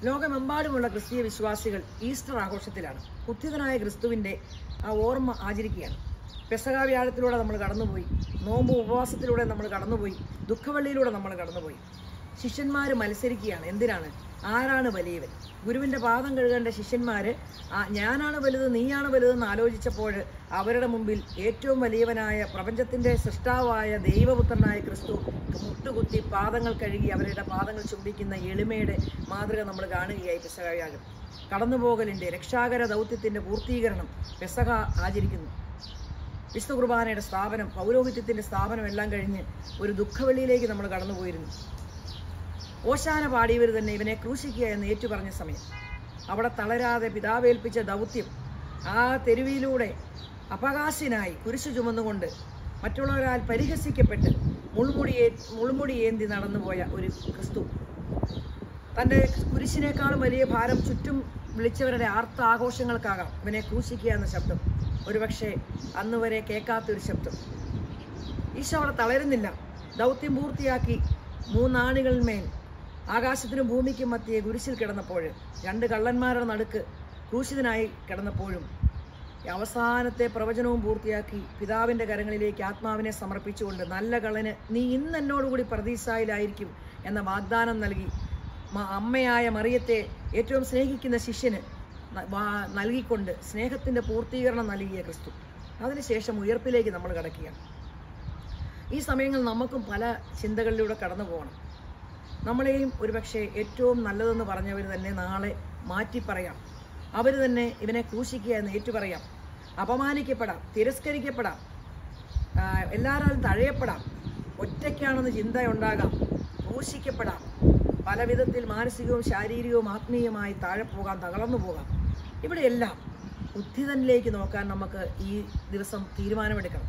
ലോകമെമ്പാടുമുള്ള ക്രിസ്തീയ വിശ്വാസികൾ ഈസ്റ്റർ ആഘോഷത്തിലാണ് ഉത്ഥിതനായ ക്രിസ്തുവിന്റെ ആ ഓർമ്മ ആചരിക്കുകയാണ് പെസക വ്യാഴത്തിലൂടെ നമ്മൾ കടന്നുപോയി നോമ്പ് ഉപവാസത്തിലൂടെ നമ്മൾ കടന്നുപോയി ദുഃഖവെള്ളിയിലൂടെ നമ്മൾ കടന്നുപോയി ശിഷ്യന്മാർ മത്സരിക്കുകയാണ് എന്തിനാണ് ആരാണ് വലിയവൻ ഗുരുവിന്റെ പാദം കഴുകേണ്ട ശിഷ്യന്മാര് ആ ഞാനാണ് വലുത് നീയാണ് വലുതെന്ന് ആലോചിച്ചപ്പോൾ അവരുടെ മുമ്പിൽ ഏറ്റവും വലിയവനായ പ്രപഞ്ചത്തിന്റെ സൃഷ്ടാവായ ദൈവപുത്രനായ ക്രിസ്തു മുട്ടുകുത്തി പാദങ്ങൾ കഴുകി അവരുടെ പാദങ്ങൾ ചുംബിക്കുന്ന എളിമയുടെ മാതൃക നമ്മൾ കാണുകയായി പെസകയാകും കടന്നുപോകലിന്റെ രക്ഷാകര ദൗത്യത്തിന്റെ പൂർത്തീകരണം പെസക ആചരിക്കുന്നു വിശുദ്ധ കുർബാനയുടെ സ്ഥാപനം പൗരോഹിത്യത്തിന്റെ സ്ഥാപനം എല്ലാം കഴിഞ്ഞ് ഒരു ദുഃഖവെള്ളിയിലേക്ക് നമ്മൾ കടന്നുപോയിരുന്നു ഓശാന പാടിയവർ തന്നെ ഇവനെ ക്രൂശിക്കുക എന്ന് ഏറ്റുപറഞ്ഞ സമയം അവിടെ തളരാതെ പിതാവേൽപ്പിച്ച ദൗത്യം ആ തെരുവിലൂടെ അപകാശനായി കുരിശു ചുമന്നുകൊണ്ട് മറ്റുള്ളവരാൽ പരിഹസിക്കപ്പെട്ട് മുൾമുടിയേ മുൾമുടി ഏന്തി നടന്നുപോയ ഒരു ക്രിസ്തു തൻ്റെ കുരിശിനേക്കാളും വലിയ ഭാരം ചുറ്റും വിളിച്ചവരുടെ ആർത്ത ആഘോഷങ്ങൾക്കാകാം ഇവനെ ക്രൂശിക്കുക എന്ന ശബ്ദം ഒരുപക്ഷെ അന്ന് വരെ കേൾക്കാത്തൊരു ശബ്ദം ഈശോ അവിടെ തളരുന്നില്ല ദൗത്യം പൂർത്തിയാക്കി മൂന്നാണികളിന്മേൽ ആകാശത്തിനും ഭൂമിക്കും മധ്യേ കുരിശിൽ കിടന്നപ്പോൾ രണ്ട് കള്ളന്മാരുടെ നടുക്ക് ക്രൂശിതനായി കിടന്നപ്പോഴും ഈ അവസാനത്തെ പ്രവചനവും പൂർത്തിയാക്കി പിതാവിന്റെ കരങ്ങളിലേക്ക് ആത്മാവിനെ സമർപ്പിച്ചുകൊണ്ട് നല്ല കള്ളന് നീ ഇന്ന് എന്നോടുകൂടി പ്രതീസായിലായിരിക്കും എന്ന വാഗ്ദാനം നൽകി മ- അമ്മയായ മറിയത്തെ ഏറ്റവും സ്നേഹിക്കുന്ന ശിഷ്യന് ന- വാ- നൽകിക്കൊണ്ട് സ്നേഹത്തിന്റെ പൂർത്തീകരണം നൽകിയ ക്രിസ്തു അതിനുശേഷം ഉയർപ്പിലേക്ക് നമ്മൾ കടക്കുകയാണ് ഈ സമയങ്ങൾ നമുക്കും പല ചിന്തകളിലൂടെ കടന്നു പോകണം നമ്മളെയും ഒരുപക്ഷെ ഏറ്റവും നല്ലതെന്ന് പറഞ്ഞവർ തന്നെ നാളെ മാറ്റി പറയാം അവർ തന്നെ ഇവനെ ക്രൂശിക്കുക എന്ന് ഏറ്റുപറയാം അപമാനിക്കപ്പെടാം തിരസ്കരിക്കപ്പെടാം ആ, എല്ലാവരും തഴയപ്പെടാം ഒറ്റയ്ക്കാണെന്ന് ചിന്തയുണ്ടാകാം ക്രൂശിക്കപ്പെടാം പല വിധത്തിൽ മാനസികവും ശാരീരികവും ആത്മീയമായി താഴെ പോകാം തകർന്നു പോകാം ഇവിടെയെല്ലാം ഉദ്ധിതനിലേക്ക് നോക്കാൻ നമുക്ക് ഈ ദിവസം തീരുമാനമെടുക്കണം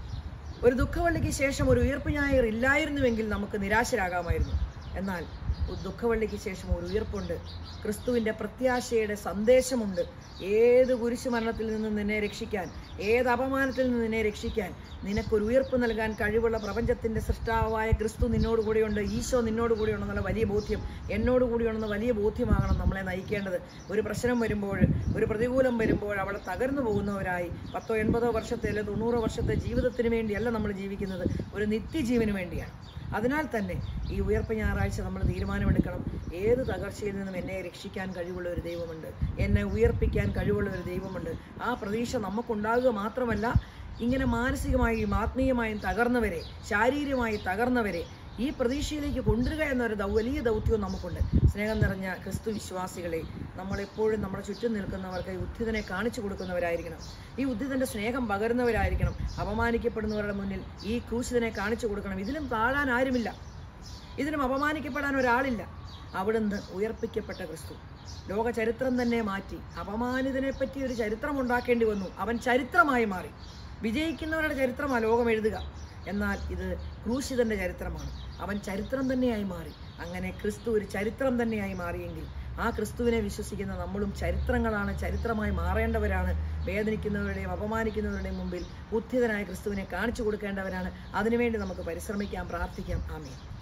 ഒരു ദുഃഖവള്ളിക്ക് ശേഷം ഒരു ഉയർപ്പ് ഞായർ ഇല്ലായിരുന്നുവെങ്കിൽ നമുക്ക് നിരാശരാകാമായിരുന്നു എന്നാൽ ഒരു ദുഃഖവള്ളിക്ക് ശേഷം ഒരു ഉയർപ്പുണ്ട് ക്രിസ്തുവിന്റെ പ്രത്യാശയുടെ സന്ദേശമുണ്ട് ഏത് കുരിശു മരണത്തിൽ നിന്ന് നിന്നെ രക്ഷിക്കാൻ ഏത് അപമാനത്തിൽ നിന്ന് നിന്നെ രക്ഷിക്കാൻ നിനക്കൊരു ഉയർപ്പ് നൽകാൻ കഴിവുള്ള പ്രപഞ്ചത്തിന്റെ സൃഷ്ടാവായ ക്രിസ്തു നിന്നോട് കൂടെയുണ്ട് ഈശോ നിന്നോട് കൂടെയുണ്ടെന്നുള്ള വലിയ ബോധ്യം എന്നോട് കൂടിയുണ്ടെന്ന വലിയ ബോധ്യമാകണം നമ്മളെ നയിക്കേണ്ടത് ഒരു പ്രശ്നം വരുമ്പോൾ ഒരു പ്രതികൂലം വരുമ്പോൾ അവിടെ തകർന്നു പോകുന്നവരായി പത്തോ എൺപതോ വർഷത്തെ അല്ലെ തൊണ്ണൂറോ വർഷത്തെ ജീവിതത്തിന് വേണ്ടിയല്ല നമ്മൾ ജീവിക്കുന്നത് ഒരു നിത്യജീവന് വേണ്ടിയാണ് അതിനാൽ തന്നെ ഈ ഉയർപ്പ് ഞായറാഴ്ച നമ്മൾ തീരുമാനമെടുക്കണം ഏത് തകർച്ചയിൽ നിന്നും എന്നെ രക്ഷിക്കാൻ കഴിവുള്ള ഒരു ദൈവമുണ്ട് എന്നെ ഉയർപ്പിക്കാൻ കഴിവുള്ള ഒരു ദൈവമുണ്ട് ആ പ്രതീക്ഷ നമുക്കുണ്ടാകുക മാത്രമല്ല ഇങ്ങനെ മാനസികമായും ആത്മീയമായും തകർന്നവരെ ശാരീരികമായി തകർന്നവരെ ഈ പ്രതീക്ഷയിലേക്ക് കൊണ്ടുവരിക എന്നൊരു ദൗ- വലിയ ദൗത്യവും നമുക്കുണ്ട് സ്നേഹം നിറഞ്ഞ ക്രിസ്തു വിശ്വാസികളെ നമ്മളെപ്പോഴും നമ്മുടെ ചുറ്റും നിൽക്കുന്നവർക്ക് ഈ ഉദ്ധിതനെ കാണിച്ചു കൊടുക്കുന്നവരായിരിക്കണം ഈ ഉദ്ധിതന്റെ സ്നേഹം പകരുന്നവരായിരിക്കണം അപമാനിക്കപ്പെടുന്നവരുടെ മുന്നിൽ ഈ ക്രൂശിതനെ കാണിച്ചു കൊടുക്കണം ഇതിലും താഴാൻ ആരുമില്ല ഇതിനും അപമാനിക്കപ്പെടാൻ ഒരാളില്ല അവിടുന്ന് ഉയർപ്പിക്കപ്പെട്ട ക്രിസ്തു ലോക ചരിത്രം തന്നെ മാറ്റി അപമാനിതനെ പറ്റി ഒരു ചരിത്രം ഉണ്ടാക്കേണ്ടി വന്നു അവൻ ചരിത്രമായി മാറി വിജയിക്കുന്നവരുടെ ചരിത്രമാണ് ലോകം എഴുതുക എന്നാൽ ഇത് ക്രൂശിതന്റെ ചരിത്രമാണ് അവൻ ചരിത്രം തന്നെയായി മാറി അങ്ങനെ ക്രിസ്തു ഒരു ചരിത്രം തന്നെയായി മാറിയെങ്കിൽ ആ ക്രിസ്തുവിനെ വിശ്വസിക്കുന്ന നമ്മളും ചരിത്രങ്ങളാണ് ചരിത്രമായി മാറേണ്ടവരാണ് വേദനിക്കുന്നവരുടെയും അപമാനിക്കുന്നവരുടെയും മുമ്പിൽ ഉദ്ധിതനായ ക്രിസ്തുവിനെ കാണിച്ചു കൊടുക്കേണ്ടവരാണ് അതിനുവേണ്ടി നമുക്ക് പരിശ്രമിക്കാം പ്രാർത്ഥിക്കാം ആമേൻ